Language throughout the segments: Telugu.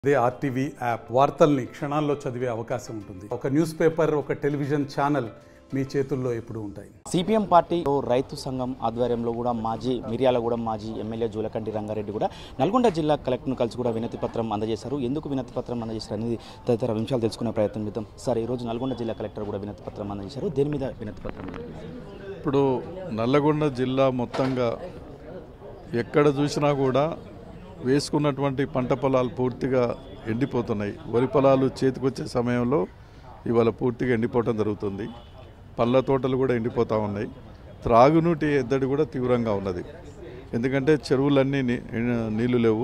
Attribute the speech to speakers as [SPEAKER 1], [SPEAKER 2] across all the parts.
[SPEAKER 1] అదే ఆర్టీవీ యాప్ వార్తల్ని క్షణాల్లో చదివే అవకాశం ఉంటుంది ఒక న్యూస్ పేపర్ ఒక టెలివిజన్ ఛానల్ మీ చేతుల్లో ఎప్పుడూ ఉంటాయి
[SPEAKER 2] సిపిఎం పార్టీ రైతు సంఘం ఆధ్వర్యంలో కూడా మాజీ మిర్యాలగూడెం మాజీ ఎమ్మెల్యే జూలకంటి రంగారెడ్డి కూడా నల్గొండ జిల్లా కలెక్టర్ను కలిసి కూడా వినతి పత్రం అందజేశారు ఎందుకు వినతి పత్రం అందజేశారు అనేది తదితర విషయాలు తెలుసుకునే ప్రయత్నం చేద్దాం సార్ ఈరోజు నల్గొండ జిల్లా కలెక్టర్ కూడా వినతి పత్రం అందజేశారు దేని మీద వినతి పత్రం
[SPEAKER 3] ఇప్పుడు నల్లగొండ జిల్లా మొత్తంగా ఎక్కడ చూసినా కూడా వేసుకున్నటువంటి పంట పొలాలు పూర్తిగా ఎండిపోతున్నాయి వరి పొలాలు చేతికొచ్చే సమయంలో ఇవాళ పూర్తిగా ఎండిపోవటం జరుగుతుంది పళ్ళ తోటలు కూడా ఎండిపోతూ ఉన్నాయి త్రాగునీటి ఎద్దడి కూడా తీవ్రంగా ఉన్నది ఎందుకంటే చెరువులన్నీ నీ- నీళ్లు లేవు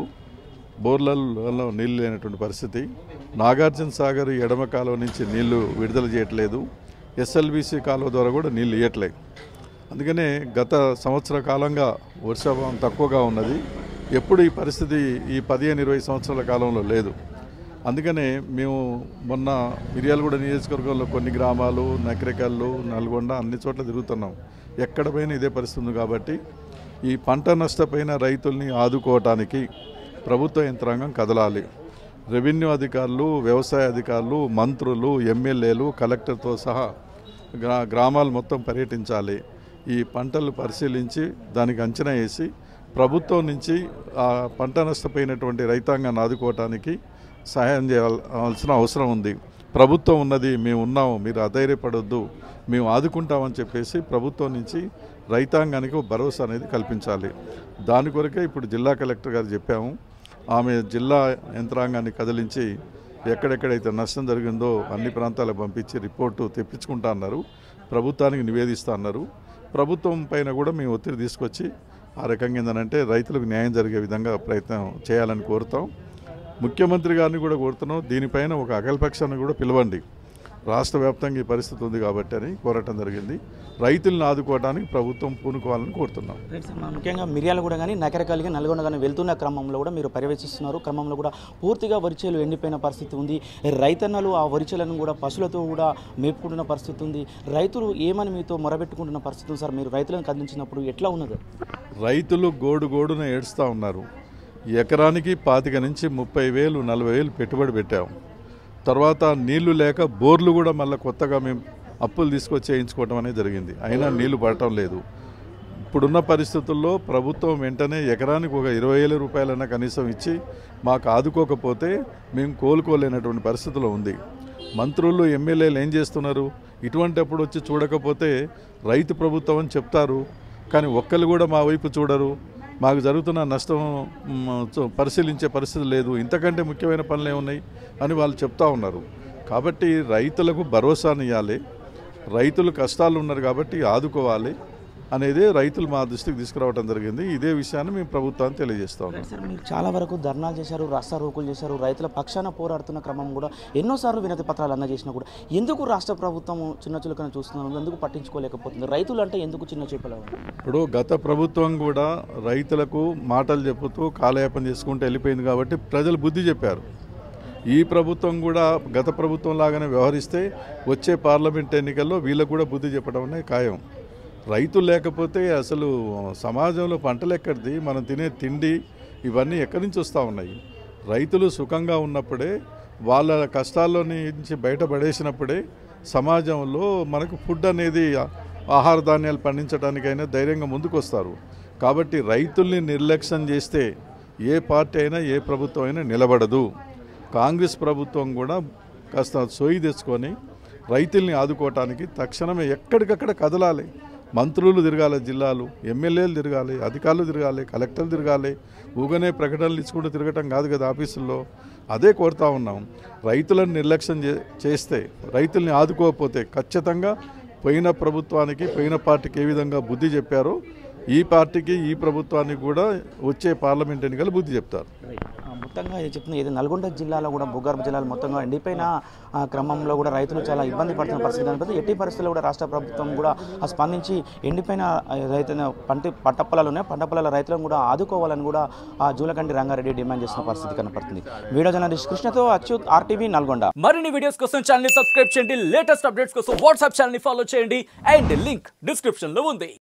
[SPEAKER 3] బోర్లలో నీళ్లు లేనటువంటి పరిస్థితి నాగార్జున సాగర్ ఎడమ కాలువ నుంచి నీళ్లు విడుదల చేయట్లేదు ఎస్ఎల్బిసి కాలువ ద్వారా కూడా నీళ్లు ఇవ్వట్లేదు అందుకనే గత సంవత్సర కాలంగా వర్షాభావం తక్కువగా ఉన్నది ఎప్పుడు ఈ పరిస్థితి ఈ పదిహేను ఇరవై సంవత్సరాల కాలంలో లేదు అందుకనే మేము మొన్న మిర్యాలగూడ నియోజకవర్గంలో కొన్ని గ్రామాలు నకరికల్లు నల్గొండ అన్ని చోట్ల తిరుగుతున్నాం ఎక్కడ పోయినా ఇదే పరిస్థితి ఉంది కాబట్టి ఈ పంట నష్టపోయిన రైతుల్ని ఆదుకోవటానికి ప్రభుత్వ యంత్రాంగం కదలాలి రెవెన్యూ అధికారులు వ్యవసాయ అధికారులు మంత్రులు ఎమ్మెల్యేలు కలెక్టర్తో సహా గ్రా గ్రామాలు మొత్తం పర్యటించాలి ఈ పంటలు పరిశీలించి దానికి అంచనా వేసి ప్రభుత్వం నుంచి ఆ పంట నష్టపోయినటువంటి రైతాంగాన్ని ఆదుకోవటానికి సహాయం చేయాల్సిన అవసరం ఉంది ప్రభుత్వం ఉన్నది మేము ఉన్నాము మీరు అధైర్యపడొద్దు మేము ఆదుకుంటామని చెప్పేసి ప్రభుత్వం నుంచి రైతాంగానికి ఒక భరోసా అనేది కల్పించాలి దాని కొరకే ఇప్పుడు జిల్లా కలెక్టర్ గారు చెప్పాము ఆమె జిల్లా యంత్రాంగాన్ని కదిలించి ఎక్కడెక్కడైతే నష్టం జరిగిందో అన్ని ప్రాంతాలకు పంపించి రిపోర్టు తెప్పించుకుంటా అన్నారు ప్రభుత్వానికి నివేదిస్తా అన్నారు ప్రభుత్వం పైన కూడా మేము ఒత్తిడి తీసుకొచ్చి ఆ రకంగా ఏంటంటే రైతులకు న్యాయం జరిగే విధంగా ప్రయత్నం చేయాలని కోరుతాం ముఖ్యమంత్రి గారిని కూడా కోరుతున్నాం దీనిపైన ఒక అఖిలపక్షాన్ని కూడా పిలవండి రాష్ట్ర వ్యాప్తంగా ఈ పరిస్థితి ఉంది కాబట్టి అని కోరటం జరిగింది రైతులను ఆదుకోవడానికి ప్రభుత్వం పూనుకోవాలని కోరుతున్నాం
[SPEAKER 2] రైట్ సార్ మనం ముఖ్యంగా మిర్యాలగూడ కానీ నకరకాలిగా నల్గొండ కానీ వెళ్తున్న క్రమంలో కూడా మీరు పర్యవేక్షిస్తున్నారు క్రమంలో కూడా పూర్తిగా వరిచేలు ఎండిపోయిన పరిస్థితి ఉంది రైతన్నలు ఆ వరిచేలను కూడా పశువులతో కూడా మేపుకుంటున్న పరిస్థితి ఉంది రైతులు ఏమని మీతో మొరబెట్టుకుంటున్న పరిస్థితి ఉంది సార్ మీరు రైతులను కదిలించినప్పుడు ఎట్లా ఉన్నది
[SPEAKER 3] రైతులు గోడు గోడున ఏడుస్తూ ఉన్నారు ఎకరానికి పాతిక నుంచి ముప్పై వేలు నలభై వేలు పెట్టుబడి పెట్టాము తర్వాత నీళ్లు లేక బోర్లు కూడా మళ్ళీ కొత్తగా మేము అప్పులు తీసుకొచ్చి వేయించుకోవడం అనేది జరిగింది అయినా నీళ్లు పడటం లేదు ఇప్పుడున్న పరిస్థితుల్లో ప్రభుత్వం వెంటనే ఎకరానికి ఒక ఇరవై వేల రూపాయలైనా కనీసం ఇచ్చి మాకు ఆదుకోకపోతే మేము కోలుకోలేనటువంటి పరిస్థితిలో ఉంది మంత్రులు ఎమ్మెల్యేలు ఏం చేస్తున్నారు ఇటువంటిప్పుడు వచ్చి చూడకపోతే రైతు ప్రభుత్వం అని చెప్తారు కానీ ఒక్కరు కూడా మా వైపు చూడరు మాకు జరుగుతున్న నష్టం మ్, చూ- పరిశీలించే పరిస్థితి లేదు ఇంతకంటే ముఖ్యమైన పనులు ఏమున్నాయి అని వాళ్ళు చెప్తా ఉన్నారు కాబట్టి రైతులకు భరోసానివ్వాలి రైతులు కష్టాలు ఉన్నారు కాబట్టి ఆదుకోవాలి అనేది రైతులు మా దృష్టికి తీసుకురావడం జరిగింది ఇదే విషయాన్ని మేము ప్రభుత్వాన్ని తెలియజేస్తా ఉన్నాం
[SPEAKER 2] సార్ మీరు చాలా వరకు ధర్నాలు చేశారు రాస్తా రోకులు చేశారు రైతుల పక్షాన పోరాడుతున్న క్రమం కూడా ఎన్నోసార్లు వినతి పత్రాలు అందజేసినా కూడా ఎందుకు రాష్ట్ర ప్రభుత్వం చిన్న చులకన చూస్తున్నారు ఎందుకు పట్టించుకోలేకపోతుంది రైతులు అంటే ఎందుకు చిన్న చూపలు
[SPEAKER 3] ఇప్పుడు గత ప్రభుత్వం కూడా రైతులకు మాటలు చెప్పుతూ కాలయాపన చేసుకుంటూ వెళ్ళిపోయింది కాబట్టి ప్రజలు బుద్ధి చెప్పారు ఈ ప్రభుత్వం కూడా గత ప్రభుత్వం లాగానే వ్యవహరిస్తే వచ్చే పార్లమెంట్ ఎన్నికల్లో వీళ్ళకు కూడా బుద్ధి చెప్పడం అనేది ఖాయం రైతులు లేకపోతే అసలు సమాజంలో పంటలు ఎక్కడిది మనం తినే తిండి ఇవన్నీ ఎక్కడి నుంచి వస్తూ ఉన్నాయి రైతులు సుఖంగా ఉన్నప్పుడే వాళ్ళ కష్టాల్లో నుంచి బయటపడేసినప్పుడే సమాజంలో మనకు ఫుడ్ అనేది ఆహార ధాన్యాలు పండించడానికైనా ధైర్యంగా ముందుకు వస్తారు కాబట్టి రైతుల్ని నిర్లక్ష్యం చేస్తే ఏ పార్టీ అయినా ఏ ప్రభుత్వం అయినా నిలబడదు కాంగ్రెస్ ప్రభుత్వం కూడా కాస్త సోయి తెచ్చుకొని రైతుల్ని ఆదుకోవటానికి తక్షణమే ఎక్కడికక్కడ కదలాలి మంత్రులు తిరగాలి జిల్లాలు ఎమ్మెల్యేలు తిరగాలి అధికారులు తిరగాలి కలెక్టర్లు తిరగాలి ఊగనే ప్రకటనలు ఇచ్చుకుంటూ తిరగటం కాదు కదా ఆఫీసుల్లో అదే కోరుతా ఉన్నాం రైతులను నిర్లక్ష్యం చే- చేస్తే రైతుల్ని ఆదుకోకపోతే ఖచ్చితంగా పోయిన ప్రభుత్వానికి పోయిన పార్టీకి ఏ విధంగా బుద్ధి చెప్పారో ఈ పార్టీకి ఈ ప్రభుత్వానికి కూడా వచ్చే పార్లమెంట్ ఎన్నికలు బుద్ధి చెప్తారు
[SPEAKER 2] ఆ, మొత్తంగా ఏం చెప్తుంది ఇది నల్గొండ జిల్లాలో కూడా భూగర్భ జిల్లాలు మొత్తంగా ఎండిపోయిన ఆ, క్రమంలో కూడా రైతులు చాలా ఇబ్బంది పడుతున్న పరిస్థితి కనిపిస్తుంది ఎట్టి పరిస్థితుల్లో కూడా రాష్ట్ర ప్రభుత్వం కూడా ఆ స్పందించి ఎండిపోయిన ఆ, రైతు పంట పంట పొలాలు ఉన్నాయి పంట పొలాల రైతులను కూడా ఆదుకోవాలని కూడా ఆ జూలకండి రంగారెడ్డి డిమాండ్ చేస్తున్న పరిస్థితి కనపడుతుంది వీడియో జర్నలిస్ట్ కృష్ణతో అచ్యుత్ ఆర్టీవీ నల్గొండ
[SPEAKER 4] మరిన్ని వీడియోస్ కోసం ఛానల్ ని సబ్స్క్రైబ్ చేయండి లేటెస్ట్ అప్డేట్స్ కోసం వాట్సాప్ ఛానల్ ని ఫాలో చేయండి అండ్ లింక్ డిస్క్రిప్షన్ లో ఉంది